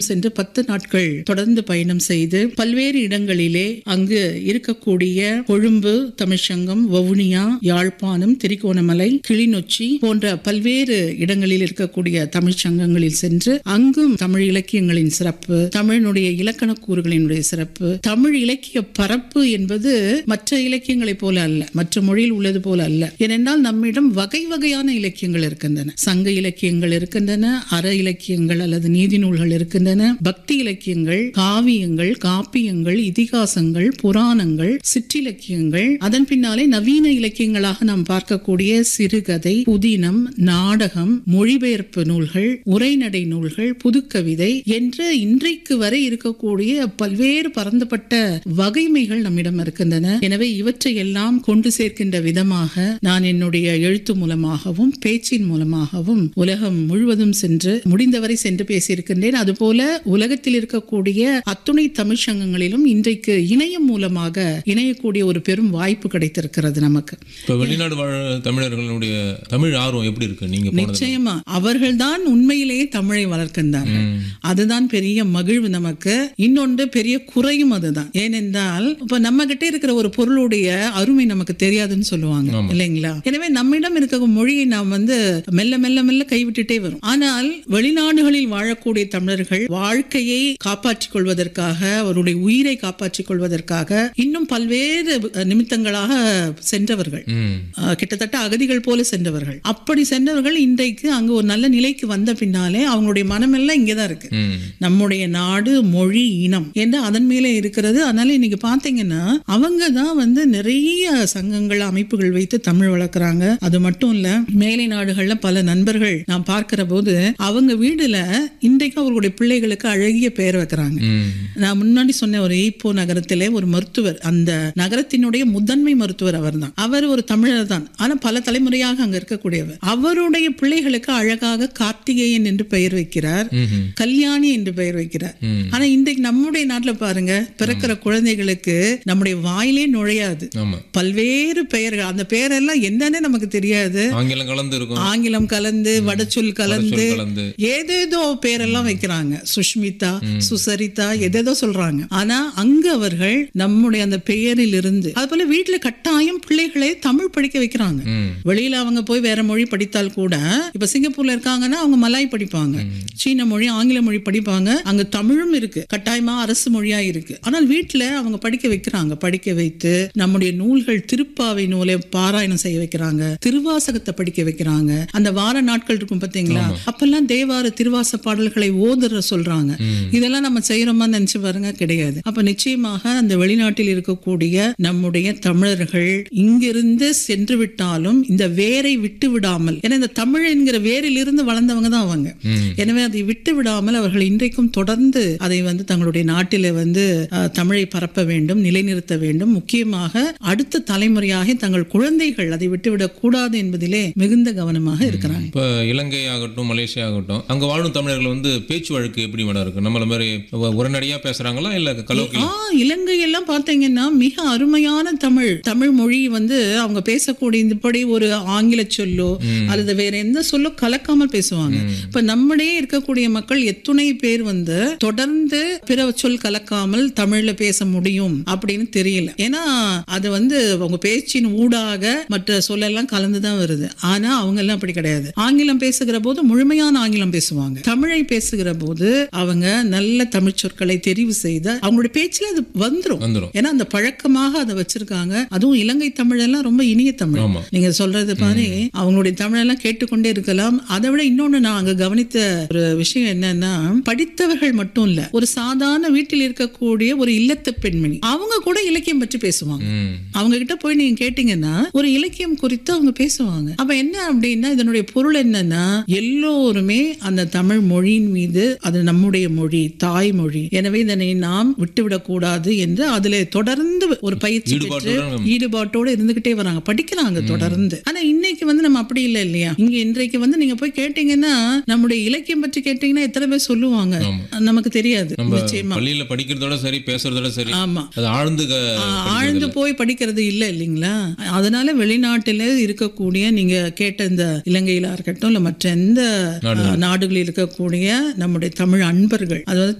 சென்று பத்து நாட்கள் தொடர்ந்து பயணம் செய்து பல்வேறு இடங்களிலே அங்கு இருக்கக்கூடிய கொழும்பு தமிழ்ச்சங்கம் வவுனியா யாழ்ப்பாணம் திரிகோணமலை கிளிநொச்சி போன்ற பல்வேறு இடங்களில் இருக்கக்கூடிய தமிழ்ச் சங்கங்களில் சென்று அங்கும் தமிழ் இலக்கியங்களின் சிறப்பு தமிழினுடைய இலக்கண கூறுகளினுடைய சிறப்பு தமிழ் இலக்கிய பரப்பு என்பது மற்ற இலக்கியங்களைப் போல அல்ல மற்ற மொழியில் உள்ளது போல அல்ல ஏனென்றால் நம்மிடம் வகை வகையான இலக்கியங்கள் இருக்கின்றன சங்க இலக்கியங்கள் இருக்கின்றன அற இலக்கியங்கள் அல்லது நீதி நூல்கள் இருக்கின்றன பக்தி இலக்கியங்கள் காவியங்கள் காப்பியங்கள் இதிகாசங்கள் புராணங்கள் சிற்றிலக்கியங்கள் அதன் பின்னாலே நவீன இலக்கியங்களாக நாம் பார்க்கக்கூடிய சிறுகதை புதினம் நாடகம் மொழிபெயர்ப்பு நூல்கள் உரைநடை நூல்கள் புதுக்கவிதை என்று இன்றைக்கு வரை இருக்கக்கூடிய பல்வேறு பரந்துபட்ட வகைமைகள் நம்மிடம் இருக்கின்றன எனவே இவற்றை எல்லாம் கொண்டு சேர்க்கின்ற விதமாக நான் என்னுடைய எழுத்து மூலமாகவும் பேச்சின் மூலமாகவும் உலகம் முழுவதும் சென்று முடிந்தவரை சென்று பேசியிருக்கின்றேன் அதுபோல உலகத்தில் இருக்கக்கூடிய அத்துணை தமிழ் சங்கங்களிலும் இன்றைக்கு இணையம் மூலமாக இணையக்கூடிய ஒரு பெரும் வாய்ப்பு கிடைத்திருக்கிறது நமக்கு இப்போ வெளிநாடு வாழ தமிழர்களுடைய தமிழ் ஆர்வம் எப்படி இருக்கு நீங்க போனது நிச்சயமா அவர்கள்தான் உண்மையிலேயே தமிழை வளர்க்கின்றார்கள் அதுதான் பெரிய மகிழ்வு நமக்கு இன்னொன்று பெரிய குறையும் அதுதான் ஏனென்றால் இப்ப நம்ம கிட்ட இருக்கிற ஒரு பொருளுடைய அருமை நமக்கு தெரியாதுன்னு சொல்லுவாங்க இல்லைங்களா எனவே நம்மிடம் இருக்க மொழியை நாம் வந்து மெல்ல மெல்ல மெல்ல கைவிட்டுட்டே வரும் ஆனால் வெளிநாடுகளில் வாழக்கூடிய தமிழர்கள் வாழ்க்கையை காப்பாற்றிக் கொள்வதற்காக அவருடைய உயிரை காப்பாற்றிக் கொள்வதற்காக இன்னும் பல்வேறு நிமித்தங்களாக சென்றவர்கள் ம் ஆஹ் கிட்டத்தட்ட அகதிகள் போல சென்றவர்கள் அப்படி சென்றவர்கள் இன்றைக்கு அங்கு ஒரு நல்ல நிலைக்கு வந்த பின்னாலே அவங்களுடைய மனமெல்லாம் இங்கதான் இருக்கு ம் நம்முடைய நாடு மொழி இனம் என்று அதன் மேலே இருக்கிறது அதனால இன்னைக்கு பாத்தீங்கன்னா அவங்க தான் வந்து நிறைய சங்கங்கள் அமைப்புகள் வைத்து தமிழ் வளர்க்குறாங்க அது மட்டும் இல்ல மேலை நாடுகள்ல பல நண்பர்கள் நான் பார்க்கிற போது அவங்க வீடுல இன்றைக்கு அவர்களுடைய பிள்ளைகளுக்கு அழகிய பெயர் வைக்கிறாங்க ம் நான் முன்னாடி சொன்ன ஒரு ஈப்போ நகரத்திலே ஒரு மருத்துவர் அந்த நகரத்தினுடைய முதன்மை மருத்துவர் அவர்தான் அவர் ஒரு தமிழர் தான் ஆனா பல தலைமுறையாக அங்க இருக்கக்கூடியவர் அவருடைய பிள்ளைகளுக்கு அழகாக கார்த்திகேயன் என்று பெயர் வைக்கிறார் ம்ஹும். கல்யாணி என்று பெயர் வைக்கிறார் ம். ஆனா இன்றைக்கு நம்முடைய நாட்டுல பாருங்க பிறக்கிற குழந்தைகளுக்கு நம்முடைய வாயிலே நுழையாது ஆமா பல்வேறு பெயர்கள் அந்த பெயரெல்லாம் என்னன்னு நமக்கு தெரியாது ஆங்கிலம் கலந்து இருக்கும் ஆங்கிலம் கலந்து வடச்சொல் கலந்து சொல் கலந்து ஏதேதோ பேரெல்லாம் வைக்கிறாங்க சுஷ்மிதா சுசரிதா எதேதோ சொல்றாங்க ஆனா அங்க அவர்கள் நம்முடைய அந்த பெயரில் இருந்து அது போல வீட்டுல கட்டாயம் பிள்ளைகளை தமிழ் படிக்க வைக்கிறாங்க ம் வெளியில அவங்க போய் வேற மொழி படித்தால் கூட இப்ப சிங்கப்பூர்ல இருக்காங்கன்னா அவங்க மலாய் படிப்பாங்க சீன மொழி ஆங்கில மொழி படிப்பாங்க அங்க தமிழும் இருக்கு கட்டாயமா அரசு மொழியா இருக்கு ஆனால் வீட்டுல அவங்க படிக்க வைக்கிறாங்க படிக்க வைத்து நம்முடைய நூல்கள் திருப்பாவை நூலை பாராயணம் செய்ய வைக்கிறாங்க திருவாசகத்தை படிக்க வைக்கிறாங்க அந்த வார நாட்கள் இருக்கும் பாத்தீங்களா அப்பெல்லாம் தேவார திருவாச பாடல்களை ஓதுற சொல்றாங்க இதெல்லாம் நம்ம செய்யறோமா நினைச்சு பாருங்க கிடையாது அப்ப நிச்சயமாக அந்த வெளிநாட்டில் இருக்கக்கூடிய நம்முடைய தமிழர்கள் இங்கிருந்து சென்று விட்டாலும் இந்த வேரை விட்டு விடாமல் ஏன்னா இந்த தமிழ் என்கிற வேரில் இருந்து வளர்ந்தவங்க தான் அவங்க ம். எனவே அதை விட்டு விடாமல் அவர்கள் இன்றைக்கும் தொடர்ந்து அதை வந்து தங்களுடைய நாட்டில வந்து அஹ், தமிழை பரப்ப வேண்டும் நிலைநிறுத்த வேண்டும் முக்கியமாக அடுத்த தலைமுறையாக தங்கள் குழந்தைகள் அதை விட்டுவிடக் கூடாது என்பதிலே மிகுந்த கவனமாக இருக்கிறாங்க இப்போ இலங்கை ஆகட்டும் மலேசியா ஆகட்டும் அங்க வாழும் தமிழர்கள் வந்து பேச்சு வழக்கு எப்படி மேடம் இருக்கு நம்மள மாதிரி உ- உரைநடையா பேசுறாங்களா இல்ல கலோக்கி ஆ இலங்கை எல்லாம் பார்த்தீங்கன்னா மிக அருமையான தமிழ் தமிழ் மொழி வந்து அவங்க பேசக்கூடிய இப்படி ஒரு ஆங்கில சொல்லோ அல்லது வேற எந்த சொல்லோ கலக்காமல் பேசுவாங்க இப்ப நம்மிடையே இருக்கக்கூடிய மக்கள் எத்துணை பேர் வந்து தொடர்ந்து பிற சொல் கலக்காமல் தமிழ்ல பேச முடியும் அப்படின்னு தெரியல ஏன்னா அது வந்து அவங்க பேச்சின் ஊடாக மற்ற சொல்லெல்லாம் கலந்துதான் வருது ஆனா அவங்க எல்லாம் அப்படி கிடையாது ஆங்கிலம் பேசுகிற போது முழுமையான ஆங்கிலம் பேசுவாங்க தமிழை பேசுகிற போது அவங்க நல்ல தமிழ் சொற்களை தெரிவு செய்த அவங்களுடைய பேச்சுல அது வந்துரும் வந்துரும் ஏன்னா அந்த பழக்கமாக அதை வச்சிருக்காங்க அதுவும் இலங்கை தமிழ் எல்லாம் ரொம்ப இனிய தமிழ் ஆமா. நீங்க சொல்றது மாதிரி அவங்களுடைய தமிழெல்லாம் கேட்டுக்கொண்டே இருக்கலாம் அதை விட இன்னொன்னு நான் அங்க கவனித்த ஒரு விஷயம் என்னன்னா படித்தவர்கள் மட்டும் இல்ல ஒரு சாதாரண வீட்டில் இருக்கக்கூடிய ஒரு இல்லத்து பெண்மணி அவங்க கூட இலக்கியம் பற்றி பேசுவாங்க ம் அவங்க கிட்ட போய் நீங்க கேட்டீங்கன்னா ஒரு இலக்கியம் குறித்து அவங்க பேசுவாங்க அப்ப என்ன அப்படின்னா இதனுடைய பொருள் என்னன்னா எல்லோருமே அந்த தமிழ் மொழியின் மீது அது நம்முடைய மொழி தாய்மொழி எனவே இதனை நாம் விட்டுவிடக் கூடாது என்று அதுல தொடர்ந்து ஒரு பயிற்சி பெற்று ஈடுபாட்டோட ஈடுபாட்டோட இருந்துகிட்டே வராங்க படிக்கிறாங்க தொடர்ந்து ஆனா இன்னைக்கு வந்து நம்ம அப்படி இல்லை இல்லையா இங்க இன்றைக்கு வந்து நீங்க போய் கேட்டீங்கன்னா நம்முடைய இலக்கியம் பற்றி கேட்டீங்கன்னா எத்தனை பேர் சொல்லுவாங்க ஆமா. நமக்கு தெரியாது நம்ம நிச்சயமா பள்ளியில படிக்கிறதோட சரி பேசுறதோட சரி ஆமா அது ஆழ்ந்து க- ஆ, ஆழ்ந்து போய் படிக்கிறது இல்லை இல்லைங்களா அதனால வெளிநாட்டில இருக்கக்கூடிய நீங்க கேட்ட இந்த இலங்கையில இருக்கட்டும் இல்ல மற்ற எந்த ஆ, நாடுகளில் இருக்கக்கூடிய நம்முடைய தமிழ் அன்பர்கள் அதாவது